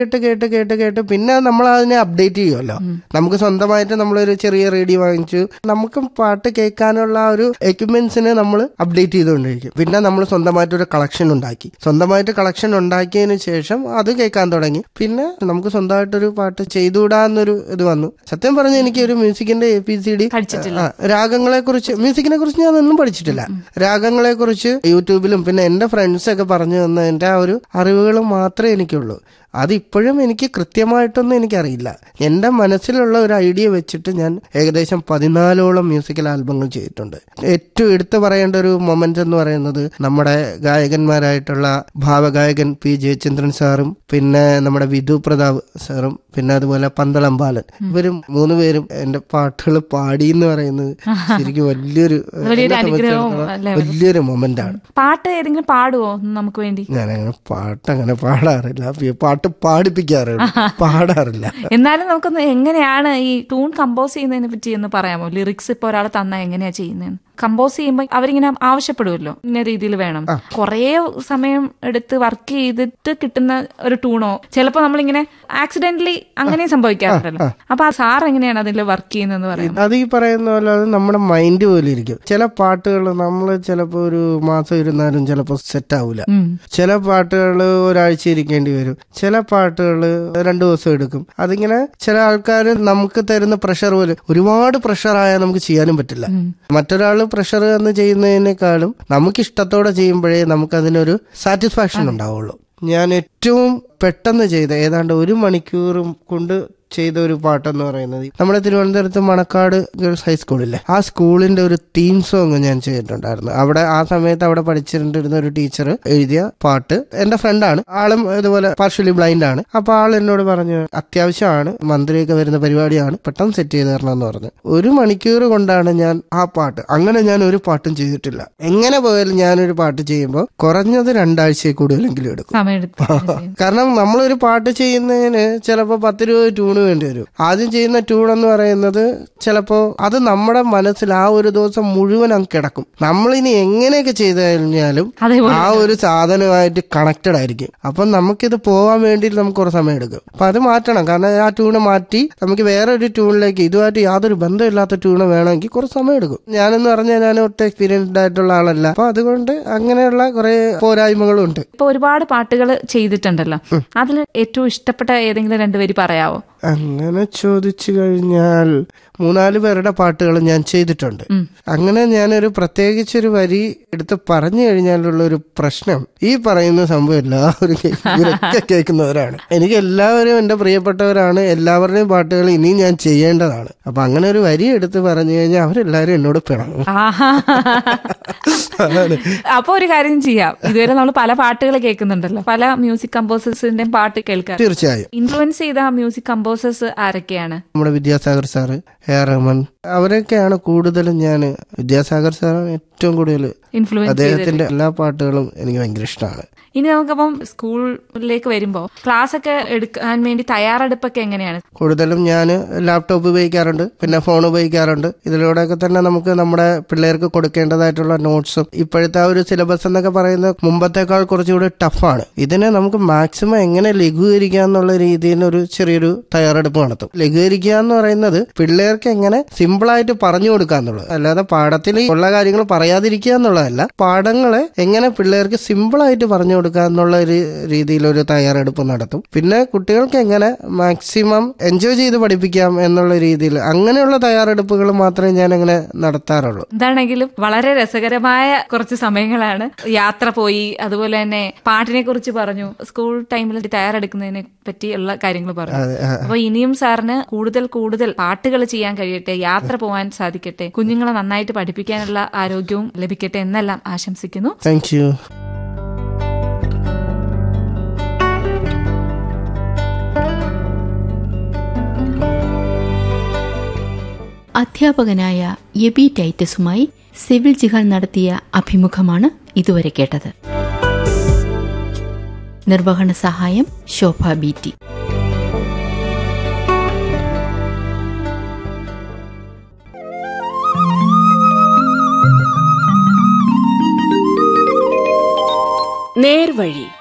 കേട്ട് കേട്ട് കേട്ട് കേട്ട് പിന്നെ നമ്മൾ അതിനെ അപ്ഡേറ്റ് ചെയ്യുമല്ലോ നമുക്ക് സ്വന്തമായിട്ട് നമ്മളൊരു ചെറിയ റേഡിയോ വാങ്ങിച്ചു നമുക്ക് പാട്ട് കേൾക്കാനുള്ള ആ ഒരു എക്യുപ്മെന്റ്സിനെ നമ്മൾ അപ്ഡേറ്റ് ചെയ്തുകൊണ്ടിരിക്കും പിന്നെ നമ്മൾ സ്വന്തമായിട്ട് ഒരു കളക്ഷൻ ഉണ്ടാക്കി സ്വന്തമായിട്ട് കളക്ഷൻ ഉണ്ടാക്കിയതിന് ശേഷം അത് കേൾക്കാൻ തുടങ്ങി പിന്നെ നമുക്ക് സ്വന്തമായിട്ടൊരു പാട്ട് ചെയ്തുകൂടാന്നൊരു ഇത് വന്നു സത്യം പറഞ്ഞ എനിക്ക് ഒരു മ്യൂസിക്കിന്റെ എ പി സി ഡി പഠിച്ചിട്ടില്ല. രാഗങ്ങളെ കുറിച്ച് മ്യൂസിക്കിനെ കുറിച്ച് ഞാൻ ഒന്നും പഠിച്ചിട്ടില്ല രാഗങ്ങളെ കുറിച്ച് യൂട്യൂബിലും പിന്നെ എന്റെ ഫ്രണ്ട്സ് ഒക്കെ പറഞ്ഞു തന്നതിന്റെ ആ ഒരു അറിവുകൾ മാത്രമേ എനിക്കുള്ളൂ അതിപ്പോഴും എനിക്ക് കൃത്യമായിട്ടൊന്നും എനിക്കറിയില്ല എൻ്റെ മനസ്സിലുള്ള ഒരു ഐഡിയ വെച്ചിട്ട് ഞാൻ ഏകദേശം പതിനാലോളം മ്യൂസിക്കൽ ആൽബങ്ങൾ ചെയ്തിട്ടുണ്ട് ഏറ്റവും എടുത്തു പറയേണ്ട ഒരു മൊമെന്റ് എന്ന് പറയുന്നത് നമ്മുടെ ഗായകന്മാരായിട്ടുള്ള ഭാവഗായകൻ പി ജയചന്ദ്രൻ സാറും പിന്നെ നമ്മുടെ വിധു പ്രതാപ് സാറും പിന്നെ അതുപോലെ പന്തളം ബാലൻ ഇവരും മൂന്ന് പേരും എന്റെ പാട്ടുകൾ പാടി എന്ന് പറയുന്നത് ശരിക്കും വലിയൊരു വലിയൊരു എന്നെ അനുഗ്രഹവും സംബന്ധിച്ചിടത്തോളം അല്ലേ? വലിയൊരു മൊമെന്റ് ആണ് പാട്ട് ഏതെങ്കിലും പാടുവോ നമുക്ക് വേണ്ടി ഞാനങ്ങനെ പാട്ട് അങ്ങനെ പാടാറില്ല പി- പാട്ട് പാടിപ്പിക്കാറേ ഉള്ളൂ. പാടാറില്ല എന്നാലും നമുക്കൊന്ന് എങ്ങനെയാണ് ഈ ട്യൂൺ കമ്പോസ് ചെയ്യുന്നതിനെ പറ്റി ഒന്ന് പറയാമോ ലിറിക്സ് ഇപ്പൊ ഒരാൾ തന്നാൽ എങ്ങനെയാ ചെയ്യുന്നത് കമ്പോസ് ചെയ്യുമ്പോൾ അവരിങ്ങനെ ആവശ്യപ്പെടുമല്ലോ ഇന്ന രീതിയിൽ വേണം കുറേ സമയം എടുത്ത് വർക്ക് ചെയ്തിട്ട് കിട്ടുന്ന ഒരു ട്യൂണോ ചിലപ്പോ നമ്മളിങ്ങനെ ആക്സിഡന്റലി അങ്ങനെ സംഭവിക്കാറുണ്ടല്ലോ അപ്പൊ ആ സാർ എങ്ങനെയാണ് അതിൽ വർക്ക് ചെയ്യുന്നതെന്ന് പറയുന്നത് അത് ഈ പറയുന്ന പോലെ അത് നമ്മുടെ മൈൻഡ് പോലെ ഇരിക്കും ചില പാട്ടുകൾ നമ്മൾ ചിലപ്പോൾ ഒരു മാസം ഇരുന്നാലും ചിലപ്പോൾ സെറ്റ് ആവൂല ഉം. ചില പാട്ടുകൾ ഒരാഴ്ച ഇരിക്കേണ്ടി വരും ചില പാട്ടുകൾ രണ്ടു ദിവസം എടുക്കും അതിങ്ങനെ ചില ആൾക്കാർ നമുക്ക് തരുന്ന പ്രഷർ പോലെ ഒരുപാട് പ്രഷർ ആയാൽ നമുക്ക് ചെയ്യാനും പറ്റില്ല മറ്റൊരാൾ പ്രഷർ എന്ന് ചെയ്യുന്നതിനേക്കാളും നമുക്ക് ഇഷ്ടത്തോടെ ചെയ്യുമ്പോഴേ നമുക്ക് അതിനൊരു സാറ്റിസ്ഫാക്ഷൻ ഉണ്ടാവുള്ളൂ ഞാൻ ഏറ്റവും പെട്ടെന്ന് ചെയ്ത ഏതാണ്ട് ഒരു മണിക്കൂറും കൊണ്ട് ചെയ്ത ഒരു പാട്ടെന്ന് പറയുന്നത് നമ്മുടെ തിരുവനന്തപുരത്ത് മണക്കാട് ഗേൾസ് ഹൈസ്കൂളില്ലേ ആ സ്കൂളിന്റെ ഒരു തീം സോങ് ഞാൻ ചെയ്തിട്ടുണ്ടായിരുന്നു അവിടെ ആ സമയത്ത് അവിടെ പഠിച്ചിട്ടുണ്ടിരുന്ന ഒരു ടീച്ചർ എഴുതിയ പാട്ട് എന്റെ ഫ്രണ്ടാണ് ആളും ഇതുപോലെ പാർഷ്യലി ബ്ലൈൻഡ് ആണ് അപ്പൊ ആൾ എന്നോട് പറഞ്ഞു അത്യാവശ്യമാണ് മന്ത്രിയൊക്കെ വരുന്ന പരിപാടിയാണ് പെട്ടെന്ന് സെറ്റ് ചെയ്ത് തരണം എന്ന് പറഞ്ഞു ഒരു മണിക്കൂർ കൊണ്ടാണ് ഞാൻ ആ പാട്ട് അങ്ങനെ ഞാൻ ഒരു പാട്ടും ചെയ്തിട്ടില്ല എങ്ങനെ പോയാലും ഞാനൊരു പാട്ട് ചെയ്യുമ്പോൾ കുറഞ്ഞത് രണ്ടാഴ്ചയിൽ കൂടുതലെങ്കിലും എടുക്കും സമയമെടുത്ത് കാരണം നമ്മളൊരു പാട്ട് ചെയ്യുന്നതിന് ചിലപ്പോൾ പത്ത് രൂപ ട്യൂണ് വേണ്ടി വരും ആദ്യം ചെയ്യുന്ന ട്യൂൺ എന്ന് പറയുന്നത് ചിലപ്പോൾ അത് നമ്മുടെ മനസ്സിൽ ആ ഒരു ദിവസം മുഴുവൻ അങ്ങ് കിടക്കും നമ്മളിനി എങ്ങനെയൊക്കെ ചെയ്തു കഴിഞ്ഞാലും അതേപോലെ ആ ഒരു സാധനമായിട്ട് കണക്റ്റഡ് ആയിരിക്കും അപ്പം നമുക്കിത് പോകാൻ വേണ്ടിയിട്ട് നമുക്ക് കുറേ സമയം എടുക്കും അപ്പൊ അത് മാറ്റണം കാരണം ആ ട്യൂണ് മാറ്റി നമുക്ക് വേറെ ഒരു ട്യൂണിലേക്ക് ഇതുമായിട്ട് യാതൊരു ബന്ധമില്ലാത്ത ട്യൂണ് വേണമെങ്കിൽ കുറച്ച് സമയം എടുക്കും ഞാനെന്ന് പറഞ്ഞാൽ ഞാൻ ഒട്ടും എക്സ്പീരിയൻസ്ഡ് ആയിട്ടുള്ള ആളല്ല അപ്പൊ അതുകൊണ്ട് അങ്ങനെയുള്ള കുറെ പോരായ്മകളും ഉണ്ട് ഇപ്പൊ ഒരുപാട് പാട്ടുകൾ ചെയ്തിട്ടുണ്ടല്ലോ അതിൽ ഏറ്റവും ഇഷ്ടപ്പെട്ട ഏതെങ്കിലും രണ്ടുപേര് പറയാവോ അങ്ങനെ ചോദിച്ചു കഴിഞ്ഞാൽ മൂന്നാല് പേരുടെ പാട്ടുകൾ ഞാൻ ചെയ്തിട്ടുണ്ട് അങ്ങനെ ഞാനൊരു പ്രത്യേകിച്ചൊരു വരി എടുത്ത് പറഞ്ഞു കഴിഞ്ഞാലുള്ള ഒരു പ്രശ്നം ഈ പറയുന്ന സംഭവം എല്ലാവരും കേ- ഇവരൊക്കെ കേൾക്കുന്നവരാണ് എനിക്ക് എല്ലാവരും എന്റെ പ്രിയപ്പെട്ടവരാണ് എല്ലാവരുടെയും പാട്ടുകൾ ഇനിയും ഞാൻ ചെയ്യേണ്ടതാണ് അപ്പൊ അങ്ങനെ ഒരു വരി എടുത്ത് പറഞ്ഞു കഴിഞ്ഞാൽ അവരെല്ലാവരും എന്നോട് പിണങ്ങും ആഹാ. അപ്പൊ ഒരു കാര്യം ചെയ്യാം ഇതുവരെ നമ്മൾ പല പാട്ടുകൾ കേൾക്കുന്നുണ്ടല്ലോ പല മ്യൂസിക് കമ്പോസേഴ്സിന്റെയും പാട്ട് കേൾക്കാം തീർച്ചയായും ഇൻഫ്ലുവൻസ് ചെയ്ത മ്യൂസിക് കമ്പോസേഴ്സ് ആരൊക്കെയാണ് നമ്മുടെ Vidyasagar sir A R Rahman അവരൊക്കെയാണ് കൂടുതലും ഞാൻ വിദ്യാസാഗർ സാറാണ് ഏറ്റവും കൂടുതൽ ഇൻഫ്ലുവൻസ് അദ്ദേഹത്തിന്റെ എല്ലാ പാട്ടുകളും എനിക്ക് ഭയങ്കര ഇഷ്ടമാണ് ഇനി നമുക്കപ്പം സ്കൂളിലേക്ക് വരുമ്പോ ക്ലാസ് ഒക്കെ എടുക്കാൻ വേണ്ടി തയ്യാറെടുപ്പൊക്കെ എങ്ങനെയാണ് കൂടുതലും ഞാൻ ലാപ്ടോപ്പ് ഉപയോഗിക്കാറുണ്ട് പിന്നെ ഫോൺ ഉപയോഗിക്കാറുണ്ട് ഇതിലൂടെയൊക്കെ തന്നെ നമുക്ക് നമ്മുടെ പിള്ളേർക്ക് കൊടുക്കേണ്ടതായിട്ടുള്ള നോട്ട്സും ഇപ്പോഴത്തെ ആ ഒരു സിലബസ് എന്നൊക്കെ പറയുന്നത് മുമ്പത്തേക്കാൾ കുറച്ചുകൂടി ടഫാണ് ഇതിനെ നമുക്ക് മാക്സിമം എങ്ങനെ ലഘൂകരിക്കുക എന്നുള്ള രീതിയിൽ ഒരു ചെറിയൊരു തയ്യാറെടുപ്പ് നടത്തും ലഘൂകരിക്കുക എന്ന് പറയുന്നത് പിള്ളേർക്ക് എങ്ങനെ സിമ്പിളായിട്ട് പറഞ്ഞു കൊടുക്കുക എന്നുള്ളത് അല്ലാതെ പാഠത്തിൽ ഉള്ള കാര്യങ്ങൾ പറയാതിരിക്കുക എന്നുള്ളതല്ല പാഠങ്ങളെ എങ്ങനെ പിള്ളേർക്ക് സിമ്പിളായിട്ട് പറഞ്ഞു കൊടുക്കുക എന്നുള്ള ഒരു രീതിയിൽ ഒരു തയ്യാറെടുപ്പ് നടത്തും പിന്നെ കുട്ടികൾക്ക് എങ്ങനെ മാക്സിമം എൻജോയ് ചെയ്ത് പഠിപ്പിക്കാം എന്നുള്ള രീതിയിൽ അങ്ങനെയുള്ള തയ്യാറെടുപ്പുകൾ മാത്രമേ ഞാൻ അങ്ങനെ നടത്താറുള്ളൂ എന്താണെങ്കിലും വളരെ രസകരമായ കുറച്ച് സമയങ്ങളാണ് യാത്ര പോയി അതുപോലെ തന്നെ പാട്ടിനെ കുറിച്ച് പറഞ്ഞു സ്കൂൾ ടൈമിൽ തയ്യാറെടുക്കുന്നതിനെ പറ്റിയുള്ള കാര്യങ്ങൾ പറഞ്ഞു അതെ, ആ. അപ്പൊ ഇനിയും സാറിന് കൂടുതൽ കൂടുതൽ പാട്ടുകൾ ചെയ്യാൻ കഴിയട്ടെ യാത്ര പോകാൻ സാധിക്കട്ടെ കുഞ്ഞുങ്ങളെ നന്നായിട്ട് പഠിപ്പിക്കാനുള്ള ആരോഗ്യവും ലഭിക്കട്ടെ എന്നെല്ലാം ആശംസിക്കുന്നു താങ്ക് യു അധ്യാപകനായ യബി ടൈറ്റസുമായി സിവിൽ ജിഹാൽ നടത്തിയ അഭിമുഖമാണ് ഇതുവരെ കേട്ടത് നിർവഹണ സഹായം ശോഭ ബി ടി നേർവഴി